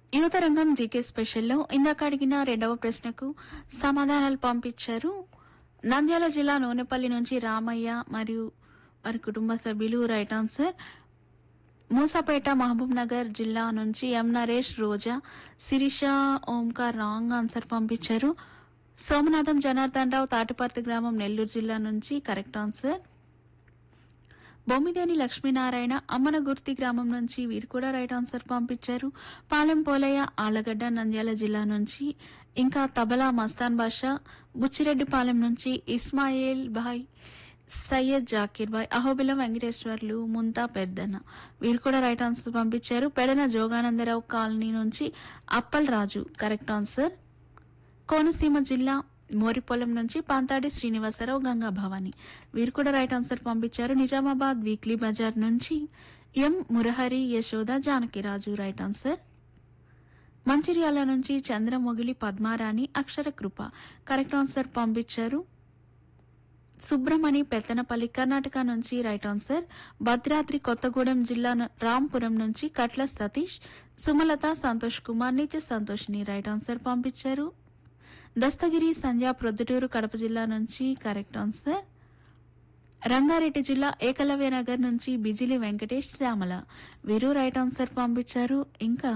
యువత రంగం జీకే స్పెషల్లో ఇందాక అడిగిన రెండవ ప్రశ్నకు సమాధానాలు పంపించారు నంద్యాల జిల్లా నూనెపల్లి నుంచి రామయ్య మరియు వారి కుటుంబ సభ్యులు right answer Moosapet Mahabubnagar జిల్లా నుంచి M Naresh Roja Sirisha Omkar wrong answer పంపించారు సోమనాథం జనార్దన్ రావు తాటిపర్తి గ్రామం నెల్లూరు జిల్లా నుంచి కరెక్ట్ ఆన్సర్ బొమ్మిదేని లక్ష్మీనారాయణ అమ్మనగుర్తి గ్రామం నుంచి వీరు కూడా రైట్ ఆన్సర్ పంపించారు పాలెం పోలయ్య ఆలగడ్డ నంద్యాల జిల్లా నుంచి ఇంకా తబలా మస్తాన్ బాషా బుచ్చిరెడ్డిపాలెం నుంచి ఇస్మాయిల్ భాయ్ సయ్యద్ జాకీర్ భాయ్ అహోబిలం వెంకటేశ్వర్లు ముంతా పెద్దన్న వీరు కూడా రైట్ ఆన్సర్ పంపించారు పెడన జోగానందరావు కాలనీ నుంచి అప్పల్ రాజు కరెక్ట్ ఆన్సర్ కోనసీమ జిల్లా మోరిపొలం నుంచి పాంతాడి శ్రీనివాసరావు గంగా భవాని వీరు కూడా రైట్ ఆన్సర్ పంపించారు నిజామాబాద్ వీక్లీ బజార్ నుంచి M Murahari Yashoda Janakiraju right answer Mancherial నుంచి చంద్రమొగిలి పద్మారాణి అక్షర కృప కరెక్ట్ ఆన్సర్ పంపించారు సుబ్రమణి పెత్తనపల్లి కర్ణాటక నుంచి రైట్ ఆన్సర్ భద్రాద్రి కొత్తగూడెం జిల్లా న- రాంపురం నుంచి కట్ల సతీష్ సుమలత సంతోష్ కుమార్ నిత్య సంతోష్ని రైట్ ఆన్సర్ పంపించారు దస్తగిరి సంధ్య ప్రొద్దుటూరు కడప జిల్లా నుంచి కరెక్ట్ ఆన్సర్ రంగారెడ్డి జిల్లా ఏకలవ్య నగర్ నుంచి బిజిలి వెంకటేష్ శ్యామల వీరు రైట్ ఆన్సర్ పంపించారు ఇంకా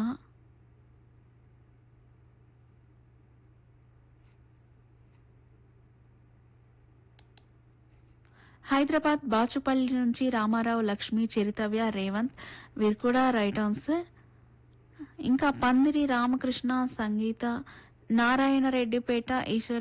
హైదరాబాద్ బాచుపల్లి నుంచి రామారావు లక్ష్మి చరితవ్య రేవంత్ వీరు కూడా రైట్ ఆన్సర్ ఇంకా పందిరి రామకృష్ణ సంగీత నారాయణ రెడ్డిపేట ఈశ్వర్